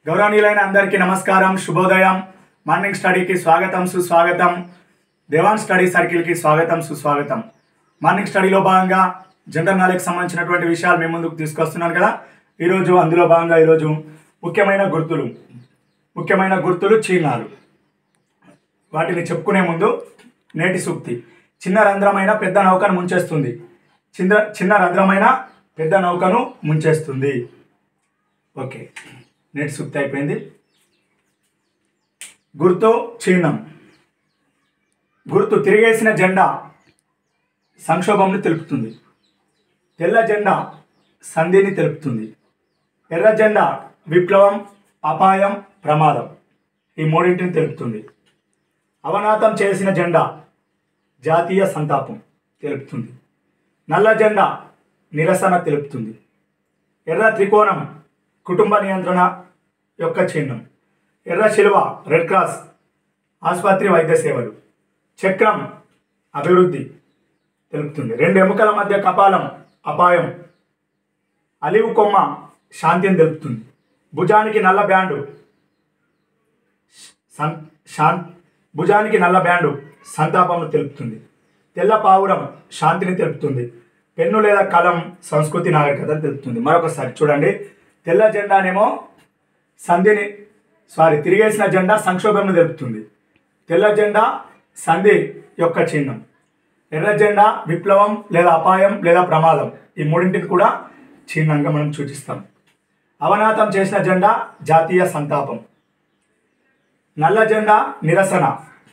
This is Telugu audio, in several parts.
గౌరవనీయులైన అందరికీ నమస్కారం శుభోదయం మార్నింగ్ స్టడీకి స్వాగతం సుస్వాగతం దేవాన్ స్టడీ సర్కిల్కి స్వాగతం సుస్వాగతం మార్నింగ్ స్టడీలో భాగంగా జనరల్ నాలెడ్జ్ సంబంధించినటువంటి విషయాలు మేము ముందుకు తీసుకొస్తున్నాను కదా ఈరోజు అందులో భాగంగా ఈరోజు ముఖ్యమైన గుర్తులు ముఖ్యమైన గుర్తులు చిహ్నాలు వాటిని చెప్పుకునే ముందు నేటి సూక్తి చిన్న రంధ్రమైన పెద్ద నౌకను ముంచేస్తుంది చిన్న చిన్న రంధ్రమైన పెద్ద నౌకను ముంచేస్తుంది ఓకే నేటి సూక్తి అయిపోయింది గుర్తు చిహ్నం గుర్తు తిరిగేసిన జెండా సంక్షోభంను తెలుపుతుంది తెల్ల జెండా సంధిని తెలుపుతుంది ఎర్ర జెండా విప్లవం అపాయం ప్రమాదం ఈ మూడింటిని తెలుపుతుంది అవనాతం చేసిన జెండా జాతీయ సంతాపం తెలుపుతుంది నల్ల జెండా నిరసన తెలుపుతుంది ఎర్ర త్రికోణం కుటుంబ నియంత్రణ యొక్క చిహ్నం ఎర్ర శిలువ రెడ్ క్రాస్ ఆసుపత్రి వైద్య సేవలు చక్రం అభివృద్ధి తెలుపుతుంది రెండు ఎముకల మధ్య కపాలం అపాయం అలివు కొమ్మ శాంతిని తెలుపుతుంది భుజానికి నల్ల బ్యాండు సం శాం భుజానికి నల్ల బ్యాండు సంతాపంను తెలుపుతుంది తెల్ల పావురం శాంతిని తెలుపుతుంది పెన్ను లేదా కలం సంస్కృతి నాగరికతను తెలుపుతుంది మరొకసారి చూడండి తెల్ల జెండానేమో సంధిని సారీ తిరిగేసిన జెండా సంక్షోభంను తెలుపుతుంది తెల్ల జెండా సంధి యొక్క చిహ్నం ఎర్ర జెండా విప్లవం లేదా అపాయం లేదా ప్రమాదం ఈ మూడింటిని కూడా చిహ్నంగా మనం సూచిస్తాం అవనాతం చేసిన జెండా జాతీయ సంతాపం నల్ల జెండా నిరసన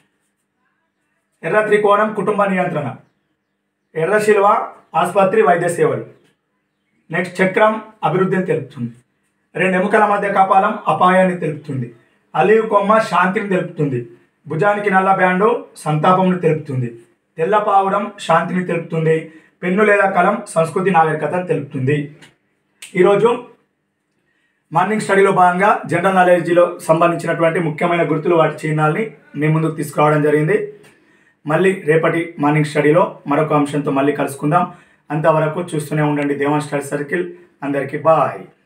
ఎర్ర త్రికోణం కుటుంబ నియంత్రణ ఎర్ర శిలువ ఆసుపత్రి వైద్య సేవలు నెక్స్ట్ చక్రం అభివృద్ధిని తెలుపుతుంది రెండు ఎముకల మధ్య కపాలం అపాయాన్ని తెలుపుతుంది అలివ్ కొమ్మ శాంతిని తెలుపుతుంది భుజానికి నల్ల బ్యాండు సంతాపంను తెలుపుతుంది తెల్ల పావురం శాంతిని తెలుపుతుంది పెన్ను లేదా కలం సంస్కృతి నాగరికత తెలుపుతుంది ఈరోజు మార్నింగ్ స్టడీలో భాగంగా జనరల్ నాలెడ్జ్లో సంబంధించినటువంటి ముఖ్యమైన గుర్తులు వాటి చిహ్నాల్ని మీ ముందుకు తీసుకురావడం జరిగింది మళ్ళీ రేపటి మార్నింగ్ స్టడీలో మరొక అంశంతో మళ్ళీ కలుసుకుందాం అంతవరకు చూస్తూనే ఉండండి దేవాన్ స్టడీ సర్కిల్ అందరికీ బాయ్